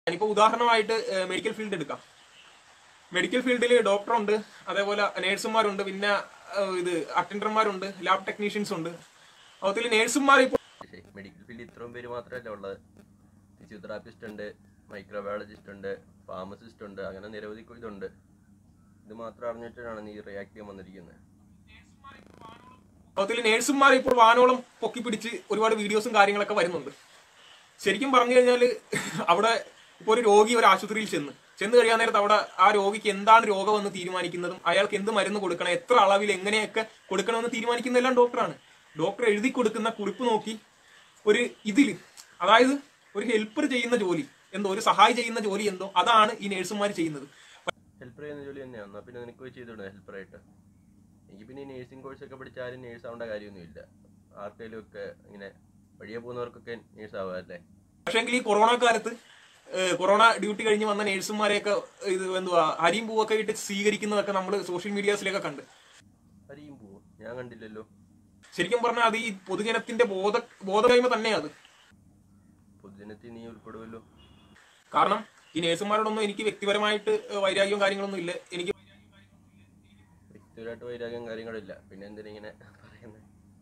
ഞാനിപ്പോ ഉദാഹരണമായിട്ട് medical field എടുക്കാം മെഡിക്കൽ ഫീൽഡിൽ ഡോക്ടറുണ്ട് അതേപോലെ നേഴ്സുമാരുണ്ട് പിന്നെ ഏഹ്, ഇത് അറ്റൻഡർമാരുണ്ട് ലാബ് ടെക്നീഷ്യൻസ് ഉണ്ട് അതുപോലെ നേഴ്സുമാർ ഇപ്പോൾ പക്ഷേ മെഡിക്കൽ ഫീൽഡ് ഇത്രയും പേര് മാത്രമല്ല ഉള്ളത് ഫിസിയോതെറാപ്പിസ്റ്റ് ഉണ്ട് മൈക്രോബയോളജിസ്റ്റ് ഉണ്ട് ഫാർമസിസ്റ്റ് ഉണ്ട് അങ്ങനെ നിരവധി ഇതുണ്ട് ഇത് മാത്രം അറിഞ്ഞിട്ടാണ് നീ റിയാക്ട് ചെയ്യാൻ വന്നിരിക്കുന്നത് അതിൽ നേഴ്സുമാർ ഇപ്പോൾ വാനോളം പൊക്കി പിടിച്ച് ഒരുപാട് വീഡിയോസും കാര്യങ്ങളൊക്കെ വരുന്നുണ്ട് ശരിക്കും പറഞ്ഞു കഴിഞ്ഞാൽ അവിടെ ഇപ്പോൾ ഒരു രോഗി ഒരു ആശുപത്രിയിൽ ചെന്ന് ചെന്ന് കഴിയാൻ നേരത്ത് അവിടെ ആ രോഗിക്ക് എന്താണ് രോഗമെന്ന് തീരുമാനിക്കുന്നതും അയാൾക്ക് എന്ത് മരുന്ന് കൊടുക്കണം എത്ര അളവിൽ എങ്ങനെയൊക്കെ കൊടുക്കണമെന്ന് തീരുമാനിക്കുന്നതെല്ലാം ഡോക്ടറാണ് ഡോക്ടർ എഴുതി കൊടുക്കുന്ന കുറിപ്പ് നോക്കി ഒരു ഇതിൽ അതായത് ഒരു ഹെൽപ്പർ ചെയ്യുന്ന ജോലി എന്തോ ഒരു സഹായി ചെയ്യുന്ന ജോലി എന്തോ അതാണ് ഈ നേഴ്സുമാർ ചെയ്യുന്നത് ഹെൽപ്പർ ചെയ്യുന്ന ജോലി തന്നെയാണ് എന്നാൽ പിന്നെ നിനക്ക് പോയി ചെയ്തോളൂ ഹെൽപ്പറായിട്ട് എനിക്ക് പിന്നെ ഈ നേഴ്സിംഗ് കോഴ്സൊക്കെ പഠിച്ച ആരും നേഴ്സ് ആവേണ്ട കാര്യമൊന്നുമില്ല ആർക്കെങ്കിലും ഒക്കെ ഇങ്ങനെ വഴിയെ പോകുന്നവർക്കൊക്കെ നേഴ്സ് ആവാമല്ലേ പക്ഷേങ്കിൽ ഈ കൊറോണ കാലത്ത് ഏഹ്, കൊറോണ ഡ്യൂട്ടി കഴിഞ്ഞ് വന്ന നേഴ്സുമാരെയൊക്കെ ഇത് എന്തുവാ അരിയും പൂവൊക്കെ ഇട്ട് സ്വീകരിക്കുന്നതൊക്കെ നമ്മൾ സോഷ്യൽ മീഡിയാസിലൊക്കെ കണ്ട് അരിയും പോവും ഞാൻ കണ്ടില്ലല്ലോ ശരിക്കും പറഞ്ഞാൽ അത് ഈ പൊതുജനത്തിന്റെ ബോധ ബോധമില്ലായ്മ തന്നെയാണ് അത് പൊതുജനത്തിൽ നീ ഉൾപ്പെടുമല്ലോ കാരണം ഈ നേഴ്സുമാരോടൊന്നും എനിക്ക് വ്യക്തിപരമായിട്ട് ഏഹ്, വൈരാഗ്യവും കാര്യങ്ങളൊന്നും ഇല്ല എനിക്ക് വ്യക്തിപരമായിട്ട് വൈരാഗ്യം കാര്യങ്ങളില്ല പിന്നെ എന്തിനാ ഇങ്ങനെ പറയുന്നത്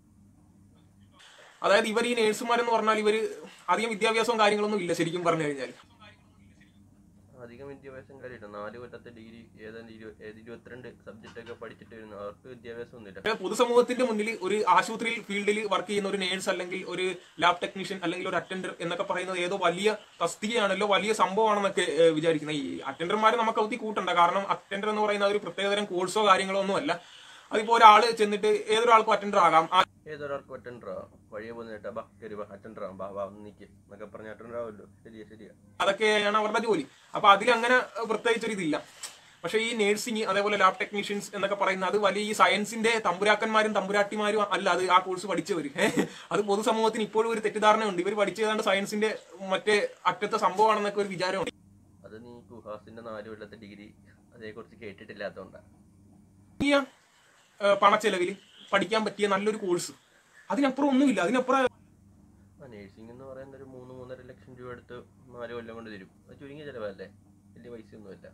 അതായത് ഇവർ ഈ നേഴ്സുമാരെന്ന് പറഞ്ഞാൽ ഇവര് അധികം വിദ്യാഭ്യാസവും കാര്യങ്ങളൊന്നും ഇല്ല ശരിക്കും പറഞ്ഞു കഴിഞ്ഞാൽ അധികം വിദ്യാഭ്യാസം കാര്യമില്ല നാല് കൊല്ലത്തെ ഡിഗ്രി ഏതാണ്ട് ഇരു ഏത് ഇരുപത്തിരണ്ട് സബ്ജക്റ്റ് ഒക്കെ പഠിച്ചിട്ട് വരുന്നു അവർക്ക് വിദ്യാഭ്യാസം ഒന്നുമില്ല പക്ഷേ പൊതുസമൂഹത്തിന്റെ മുന്നിൽ ഒരു ആശുപത്രിയിൽ ഫീൽഡിൽ വർക്ക് ചെയ്യുന്ന ഒരു നേഴ്സ് അല്ലെങ്കിൽ ഒരു ലാബ് ടെക്നീഷ്യൻ അല്ലെങ്കിൽ ഒരു അറ്റൻഡർ എന്നൊക്കെ പറയുന്നത് ഏതോ വലിയ തസ്തികയാണല്ലോ വലിയ സംഭവമാണെന്നൊക്കെ ഏഹ്, വിചാരിക്കുന്നത് ഈ അറ്റൻഡർമാരെ നമുക്ക് അവധി കൂട്ടണ്ട കാരണം അറ്റൻഡർ എന്ന് പറയുന്ന ഒരു പ്രത്യേകതരം കോഴ്സോ കാര്യങ്ങളോ ഒന്നും അല്ല അതിപ്പോ ഒരാള് ചെന്നിട്ട് ഏതൊരാൾക്കും അറ്റൻഡർ ആകാം ആ ഏതൊരാൾക്ക് അറ്റൻഡർ ആവാം വഴിയെ പോകുന്ന കേട്ടാ ബാ കയറി ബാ അറ്റൻഡർ ആവാം ബാ ബാ ഒന്ന് നിൽക്കുക എന്നൊക്കെ പറഞ്ഞ അറ്റൻഡർ ആവുമല്ലോ ശരിയാ ശരിയാ അതൊക്കെയാണ് അവരുടെ ജോലി അപ്പൊ അതിലങ്ങനെ പ്രത്യേകിച്ചൊരു ഇതില്ല പക്ഷെ ഈ നേഴ്സിംഗ് അതേപോലെ ലാബ് ടെക്നീഷ്യൻസ് എന്നൊക്കെ പറയുന്ന അത് വലിയ ഈ സയൻസിന്റെ തമ്പുരാക്കന്മാരും തമ്പുരാട്ടിമാരും അല്ല അത് ആ കോഴ്സ് പഠിച്ചവര് ഏഹ്. അത് പൊതുസമൂഹത്തിന് ഇപ്പോഴും ഒരു തെറ്റിദ്ധാരണയുണ്ട് ഇവർ പഠിച്ചു ഏതാണ്ട് സയൻസിന്റെ മറ്റേ അറ്റത്തെ സംഭവമാണെന്നൊക്കെ ഒരു വിചാരമുണ്ട് അത് നീ കുഹാസിന്റെ നാല് കൊല്ലത്തെ ഡിഗ്രി അതേക്കുറിച്ച് കേട്ടിട്ടില്ലാത്തതുകൊണ്ടാ വലിയ ഏഹ്, പണച്ചെലവിൽ പഠിക്കാൻ പറ്റിയ നല്ലൊരു കോഴ്സ് അതിനപ്പുറം ഒന്നുമില്ല അതിനപ്പുറം ആ നേഴ്സിംഗ് എന്ന് പറയുന്ന ഒരു മൂന്ന് മൂന്നര ലക്ഷം രൂപ എടുത്ത് നാല് കൊല്ലം കൊണ്ട് തരും അത് ചുരുങ്ങിയ ചിലവല്ലേ വലിയ പൈസ ഒന്നുമില്ല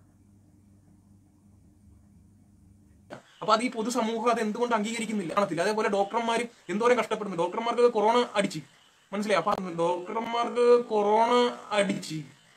അപ്പൊ അത് ഈ പൊതുസമൂഹം അത് എന്തുകൊണ്ട് അംഗീകരിക്കുന്നില്ല കാണത്തില്ല അതേപോലെ ഡോക്ടർമാർ എന്തോരം കഷ്ടപ്പെടുന്നു ഡോക്ടർമാർക്ക് കൊറോണ അടിച്ച് മനസ്സിലായി അപ്പൊ ഡോക്ടർമാർക്ക് കൊറോണ അടിച്ച്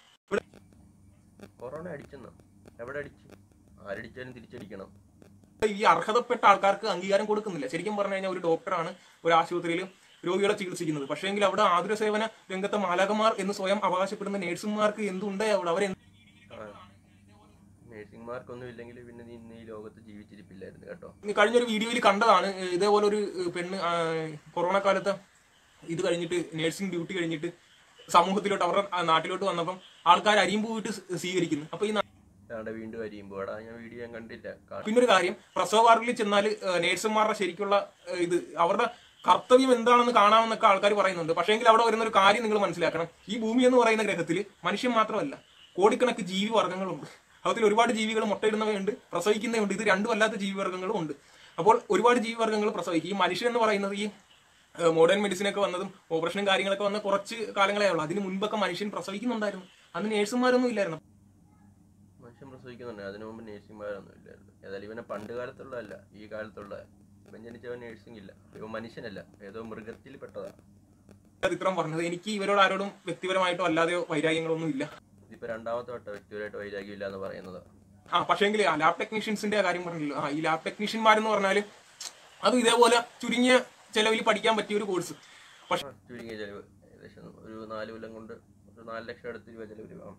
കൊറോണ അടിച്ചെന്നോ എവിടെ അടിച്ചു ആരടിച്ചാലും തിരിച്ചടിക്കണം ഈ അർഹതപ്പെട്ട ആൾക്കാർക്ക് അംഗീകാരം കൊടുക്കുന്നില്ല ശരിക്കും പറഞ്ഞു കഴിഞ്ഞാൽ ഒരു ഡോക്ടറാണ് ഒരു ആശുപത്രിയിൽ രോഗികളെ ചികിത്സിക്കുന്നത് പക്ഷേങ്കിൽ അവിടെ ആതുര സേവന രംഗത്തെ മാലകമാർ എന്ന് സ്വയം അവകാശപ്പെടുന്ന നേഴ്സുമാർക്ക് എന്തുണ്ട് അവിടെ അവർ നേഴ്സിംഗ്മാർക്കൊന്നും ഇല്ലെങ്കിൽ പിന്നെ നീ ഇന്ന് ഈ ലോകത്ത് ജീവിച്ചിരിപ്പില്ലായിരുന്നു കേട്ടോ കഴിഞ്ഞൊരു വീഡിയോയിൽ കണ്ടതാണ് ഏഹ് ഇതേപോലെ ഒരു ഏഹ് പെണ്ണ് ആ, കൊറോണ കാലത്ത് ഇത് കഴിഞ്ഞിട്ട് നേഴ്സിംഗ് ഡ്യൂട്ടി കഴിഞ്ഞിട്ട് സമൂഹത്തിലോട്ട് അവരുടെ ആ, നാട്ടിലോട്ട് വന്നപ്പം ആൾക്കാർ അരിയും പോയിട്ട് സ്വീകരിക്കുന്നു അപ്പൊ ഈ നാ- അവിടെ വീണ്ടും അരിയുമ്പോൾ എടാ ഞാൻ വീഡിയോ ഞാൻ കണ്ടില്ല കാ- പിന്നൊരു കാര്യം പ്രസവ വാർഡിൽ ചെന്നാൽ നേഴ്സുമാരുടെ ശരിക്കുള്ള ഏഹ്, ഇത് അവരുടെ കർത്തവ്യം എന്താണെന്ന് കാണാമെന്നൊക്കെ ആൾക്കാർ പറയുന്നുണ്ട് പക്ഷേങ്കിൽ അവിടെ വരുന്ന ഒരു കാര്യം നിങ്ങൾ മനസ്സിലാക്കണം ഈ ഭൂമി എന്ന് പറയുന്ന ഗ്രഹത്തിൽ മനുഷ്യൻ മാത്രമല്ല കോടിക്കണക്ക് ജീവി വർഗ്ഗങ്ങളുണ്ട് അതിൽ ഒരുപാട് ജീവികൾ മുട്ടയിടുന്നവയുണ്ട് പ്രസവിക്കുന്നവയുണ്ട് ഇത് രണ്ടും അല്ലാത്ത ജീവിവർഗ്ഗങ്ങളും ഉണ്ട് അപ്പോൾ ഒരുപാട് ജീവിവർഗ്ഗങ്ങൾ പ്രസവിക്കും ഈ മനുഷ്യൻ എന്ന് പറയുന്നത് ഈ മോഡേൺ മെഡിസിൻ ഒക്കെ വന്നതും ഓപ്പറേഷനും കാര്യങ്ങളൊക്കെ വന്ന കുറച്ച് കാലങ്ങളേ ഉള്ളൂ അതിന് മുൻപൊക്കെ മനുഷ്യൻ പ്രസവിക്കുന്നുണ്ടായിരുന്നു അന്ന് നേഴ്സുമാരൊന്നും ഇല്ലായിരുന്നു മനുഷ്യൻ പ്രസവിക്കുന്നുണ്ട് അതിനു മുമ്പ് നേഴ്സിംഗ്മാരൊന്നും ഇല്ലായിരുന്നു ഏതായാലും ഇവനെ പണ്ട് കാലത്തുള്ളതല്ല ഈ കാലത്തുള്ള ഇവൻ ജനിച്ചവൻ നേഴ്സിംഗ് ഇല്ല ഇവൻ മനുഷ്യനല്ല ഏതോ മൃഗത്തിൽ പെട്ടതാ അത് ഇത്രയും പറഞ്ഞത് എനിക്ക് ഇവരോട് ആരോടും വ്യക്തിപരമായിട്ടോ അല്ലാതെയോ വൈരാഗ്യങ്ങളൊന്നും ഇല്ല ഇതിപ്പോ രണ്ടാമത്തെ വട്ടം വ്യക്തിപരമായിട്ട് വൈരാഗ്യം ഇല്ല എന്ന് പറയുന്നത് ആ പക്ഷേങ്കിൽ ആ ലാബ് ടെക്നീഷ്യൻസിന്റെ കാര്യം പറഞ്ഞല്ലോ ആ ഈ ലാബ് ടെക്നീഷ്യന്മാരെന്ന് പറഞ്ഞാല് അത് ഇതേപോലെ ചുരുങ്ങിയ ചെലവിൽ പഠിക്കാൻ പറ്റിയ ഒരു കോഴ്സ് പക്ഷെ ചുരുങ്ങിയ ചെലവ് ഏകദേശം ഒരു നാല് കൊല്ലം കൊണ്ട് ഒരു നാല് ലക്ഷം അടുത്ത് രൂപ ചെലവ് വരും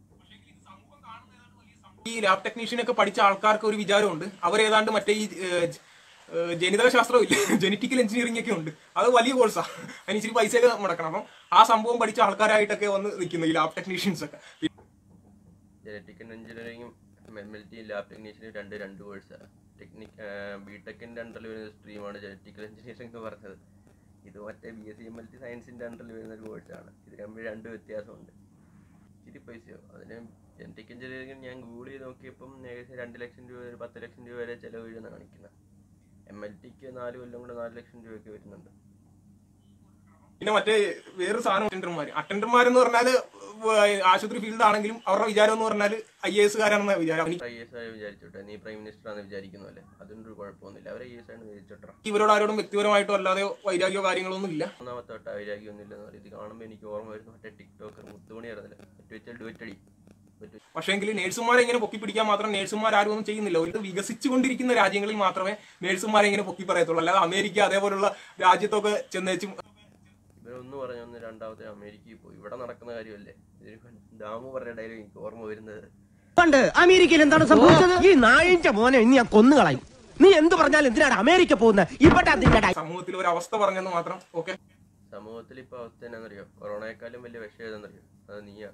ഈ ലാബ് ടെക്നീഷ്യനൊക്കെ പഠിച്ച ആൾക്കാർക്ക് ഒരു വിചാരമുണ്ട് അവരേതാണ്ട് മറ്റേ ഈ ഏഹ്, ഏഹ്, ജനിതക ശാസ്ത്രം ഇല്ല ജനറ്റിക്കൽ എഞ്ചിനീയറിംഗ് ഒക്കെ ഉണ്ട് അത് വലിയ കോഴ്സാ അതിന് ഇച്ചിരി പൈസയൊക്കെ മുടക്കണം അപ്പം ആ സംഭവം പഠിച്ച ആൾക്കാരായിട്ടൊക്കെ വന്ന് നിൽക്കുന്നു ഈ ലാബ് ടെക്നീഷ്യൻസ് ഒക്കെ ജനറ്റിക് എഞ്ചിനീയറിംഗും എം എൽ ടി ലാബ് ടെക്നീഷ്യനും രണ്ട് രണ്ട് കോഴ്സാണ് ടെക്നിക് ബി ടെക്കിൻ്റെ അണ്ടറിൽ വരുന്ന സ്ട്രീമാണ് ജനറ്റിക്കൽ എഞ്ചിനീയറിംഗ് എന്ന് പറഞ്ഞത് ഇത് മറ്റേ B S C M L T സയൻസിൻ്റെ അണ്ടറിൽ വരുന്ന ഒരു കോഴ്സാണ് ഇത് തമ്മിൽ രണ്ട് വ്യത്യാസമുണ്ട് ഇച്ചിരി പൈസയോ അതിന് ജനറ്റിക് എഞ്ചിനീയറിംഗ് ഞാൻ ഗൂഗിൾ ചെയ്ത് നോക്കിയപ്പം ഏകദേശം രണ്ട് ലക്ഷം രൂപ ഒരു പത്ത് ലക്ഷം രൂപ വരെ ചിലവ് വീഴുന്ന കാണിക്കുന്നത് എം എൽ ടിക്ക് നാല് കൊല്ലം കൊണ്ട് നാല് ലക്ഷം രൂപയൊക്കെ വരുന്നുണ്ട് പിന്നെ മറ്റേ വേറൊരു സാധനം അറ്റൻഡർമാർ അറ്റൻഡർമാർ എന്ന് പറഞ്ഞാല് വ- ആശുപത്രി ഫീൽഡ് ആണെങ്കിലും അവരുടെ വിചാരം എന്ന് പറഞ്ഞാൽ ഐ എ എസ്കാരാണെന്ന വിചാരം അവന് ഐ എസ് ആയി വിചാരിച്ചോട്ടെ നീ പ്രൈം മിനിസ്റ്റർ ആണെന്ന് വിചാരിക്കുന്നല്ലേ അതിനൊരു കുഴപ്പമൊന്നുമില്ല അവർ ഐ എസ് ആണ് വിചാരിച്ചോട്ടെ ഇവരോട് ആരോടും വ്യക്തിപരമായിട്ടോ അല്ലാതെ വൈരാഗ്യോ കാര്യങ്ങളൊന്നും ഇല്ല ഒന്നാമത്തെ വട്ട വൈരാഗ്യമൊന്നുമില്ലെന്ന് പറയും ഇത് കാണുമ്പോൾ എനിക്ക് ഓർമ്മ വരുന്നു മറ്റേ ടിക്ടോക്കർ മുത്തുമണി ആയിരുന്നില്ല മറ്റു വെച്ചാൽ ഡുവറ്റടി മറ്റു പക്ഷേങ്കിൽ നേഴ്സുമാരെ ഇങ്ങനെ പൊക്കി പിടിക്കാൻ മാത്രം നേഴ്സുമാർ ആരും ഒന്നും ചെയ്യുന്നില്ല ഇത് വികസിച്ചുകൊണ്ടിരിക്കുന്ന രാജ്യങ്ങളിൽ മാത്രമേ നേഴ്സുമാരെ ഇങ്ങനെ പൊക്കി പറയത്തുള്ളൂ അല്ലാതെ അമേരിക്ക അതേപോലുള്ള രാജ്യത്തൊക്കെ ചെന്നേച്ചും ഇവരൊന്ന് പറഞ്ഞ ഒന്ന് രണ്ടാമത്തെ അമേരിക്കയിൽ പോയി ഇവിടെ നടക്കുന്ന കാര്യമല്ലേ ഇതിന് ദാമു പറഞ്ഞ ഡയലോഗ് എനിക്ക് ഓർമ്മ വരുന്നത് പണ്ട് അമേരിക്കയിൽ എന്താണ് സംഭവിച്ചത് ഈ നായിന്റെ മോനെ ഇനി ഞാൻ കൊന്നുകളയും നീ എന്ത് പറഞ്ഞാലും എന്തിനാണ് അമേരിക്ക പോകുന്നത് ഇവിടെ അതിന്റെ സമൂഹത്തിൽ ഒരു അവസ്ഥ പറഞ്ഞെന്ന് മാത്രം ഓക്കെ സമൂഹത്തിൽ ഇപ്പൊ അവസ്ഥ എന്നാന്നറിയോ കൊറോണയെക്കാളും വലിയ വിഷയം ഏതെന്നറിയോ അത് നീയാ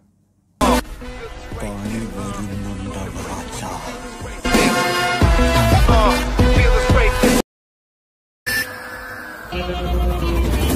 feel the spray.